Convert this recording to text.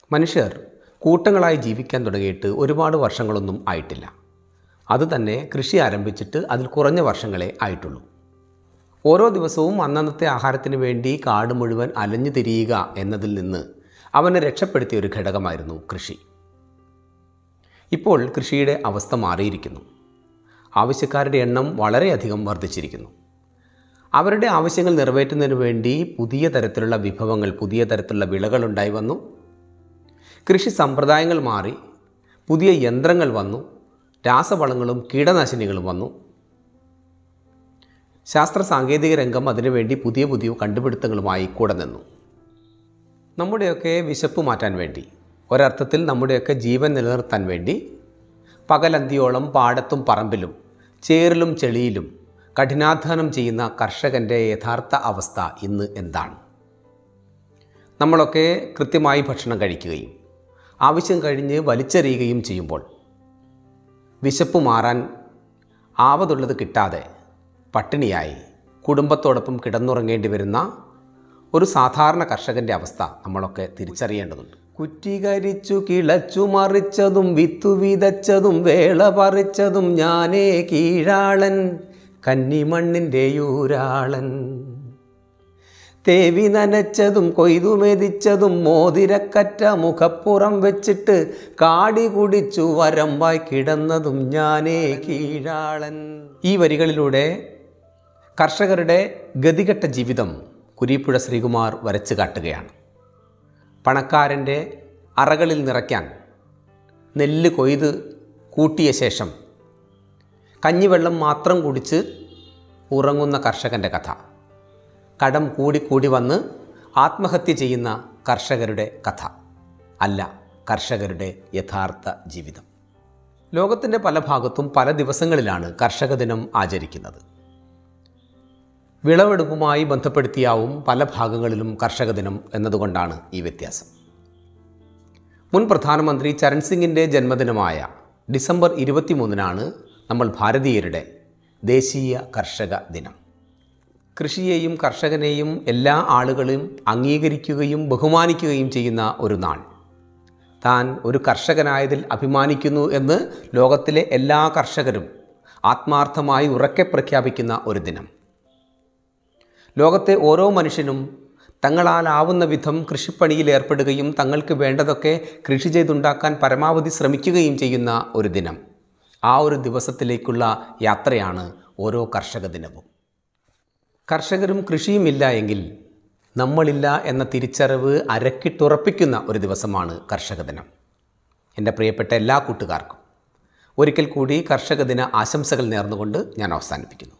മനുഷ്യർ കൂട്ടങ്ങളായി ജീവിക്കാൻ തുടങ്ങിയിട്ട് ഒരുപാട് വർഷങ്ങളൊന്നും ആയിട്ടില്ല അതുതന്നെ കൃഷി ആരംഭിച്ചിട്ട് അതിൽ കുറഞ്ഞ വർഷങ്ങളെ ആയിട്ടുള്ളൂ ഓരോ ദിവസവും അന്നന്നത്തെ ആഹാരത്തിന് വേണ്ടി കാട് മുഴുവൻ അലഞ്ഞു തിരിയുക എന്നതിൽ നിന്ന് അവനെ രക്ഷപ്പെടുത്തിയ ഒരു ഘടകമായിരുന്നു കൃഷി ഇപ്പോൾ കൃഷിയുടെ അവസ്ഥ മാറിയിരിക്കുന്നു ആവശ്യക്കാരുടെ എണ്ണം വളരെയധികം വർദ്ധിച്ചിരിക്കുന്നു അവരുടെ ആവശ്യങ്ങൾ നിറവേറ്റുന്നതിന് വേണ്ടി പുതിയ തരത്തിലുള്ള വിഭവങ്ങൾ പുതിയ തരത്തിലുള്ള വിളകൾ ഉണ്ടായി വന്നു കൃഷി സമ്പ്രദായങ്ങൾ മാറി പുതിയ യന്ത്രങ്ങൾ വന്നു രാസവളങ്ങളും കീടനാശിനികളും വന്നു ശാസ്ത്ര സാങ്കേതിക രംഗം അതിനുവേണ്ടി പുതിയ പുതിയ കണ്ടുപിടുത്തങ്ങളുമായി കൂടെ നിന്നു നമ്മുടെയൊക്കെ വിശപ്പ് മാറ്റാൻ വേണ്ടി ഒരർത്ഥത്തിൽ നമ്മുടെയൊക്കെ ജീവൻ നിലനിർത്താൻ വേണ്ടി പകലന്തിയോളം പാടത്തും പറമ്പിലും ചേറിലും ചെളിയിലും കഠിനാധ്വാനം ചെയ്യുന്ന കർഷകൻ്റെ യഥാർത്ഥ അവസ്ഥ ഇന്ന് എന്താണ് നമ്മളൊക്കെ കൃത്യമായി ഭക്ഷണം കഴിക്കുകയും ആവശ്യം കഴിഞ്ഞ് വലിച്ചെറിയുകയും ചെയ്യുമ്പോൾ വിശപ്പ് മാറാൻ ആവതുള്ളത് കിട്ടാതെ പട്ടിണിയായി കുടുംബത്തോടൊപ്പം കിടന്നുറങ്ങേണ്ടി വരുന്ന ഒരു സാധാരണ കർഷകൻ്റെ അവസ്ഥ നമ്മളൊക്കെ തിരിച്ചറിയേണ്ടതുണ്ട് കുറ്റികരിച്ചു കിളച്ചു മറിച്ചതും വിത്തു വിതച്ചതും വേള പറിച്ചതും ഞാനേ കീഴാളൻ കന്നിമണ്ണിൻ്റെ യൂരാളൻ തേവി നനച്ചതും കൊയ്തു മെതിച്ചതും മോതിരക്കറ്റ മുഖപ്പുറം വെച്ചിട്ട് കാടി കുടിച്ചു വരമ്പായി കിടന്നതും ഞാനേ കീഴാളൻ ഈ വരികളിലൂടെ കർഷകരുടെ ഗതികെട്ട ജീവിതം കുരീപ്പുഴ ശ്രീകുമാർ വരച്ചു കാട്ടുകയാണ് പണക്കാരൻ്റെ അറകളിൽ നിറയ്ക്കാൻ നെല്ല് കൊയ്ത് കൂട്ടിയ ശേഷം കഞ്ഞിവെള്ളം മാത്രം കുടിച്ച് ഉറങ്ങുന്ന കർഷകൻ്റെ കഥ കടം കൂടി കൂടി വന്ന് ആത്മഹത്യ ചെയ്യുന്ന കർഷകരുടെ കഥ അല്ല കർഷകരുടെ യഥാർത്ഥ ജീവിതം ലോകത്തിൻ്റെ പല ഭാഗത്തും പല ദിവസങ്ങളിലാണ് കർഷക ദിനം ആചരിക്കുന്നത് വിളവെടുപ്പുമായി ബന്ധപ്പെടുത്തിയാവും പല ഭാഗങ്ങളിലും കർഷക ദിനം എന്നതുകൊണ്ടാണ് ഈ വ്യത്യാസം മുൻ പ്രധാനമന്ത്രി ചരൺ സിംഗിൻ്റെ ജന്മദിനമായ ഡിസംബർ ഇരുപത്തിമൂന്നിനാണ് നമ്മൾ ഭാരതീയരുടെ ദേശീയ കർഷക ദിനം കൃഷിയെയും കർഷകനെയും എല്ലാ ആളുകളും അംഗീകരിക്കുകയും ബഹുമാനിക്കുകയും ചെയ്യുന്ന ഒരു നാൾ താൻ ഒരു കർഷകനായതിൽ അഭിമാനിക്കുന്നു എന്ന് ലോകത്തിലെ എല്ലാ കർഷകരും ആത്മാർത്ഥമായി ഉറക്കെ പ്രഖ്യാപിക്കുന്ന ഒരു ദിനം ലോകത്തെ ഓരോ മനുഷ്യനും തങ്ങളാലാവുന്ന വിധം കൃഷിപ്പണിയിൽ ഏർപ്പെടുകയും തങ്ങൾക്ക് വേണ്ടതൊക്കെ കൃഷി ചെയ്തുണ്ടാക്കാൻ പരമാവധി ശ്രമിക്കുകയും ചെയ്യുന്ന ഒരു ദിനം ആ ഒരു ദിവസത്തിലേക്കുള്ള യാത്രയാണ് ഓരോ കർഷക ദിനവും കർഷകരും കൃഷിയുമില്ല എങ്കിൽ നമ്മളില്ല എന്ന തിരിച്ചറിവ് അരക്കിട്ടുറപ്പിക്കുന്ന ഒരു ദിവസമാണ് കർഷക ദിനം എൻ്റെ പ്രിയപ്പെട്ട എല്ലാ കൂട്ടുകാർക്കും ഒരിക്കൽ കൂടി കർഷക ദിന ആശംസകൾ നേർന്നുകൊണ്ട് ഞാൻ അവസാനിപ്പിക്കുന്നു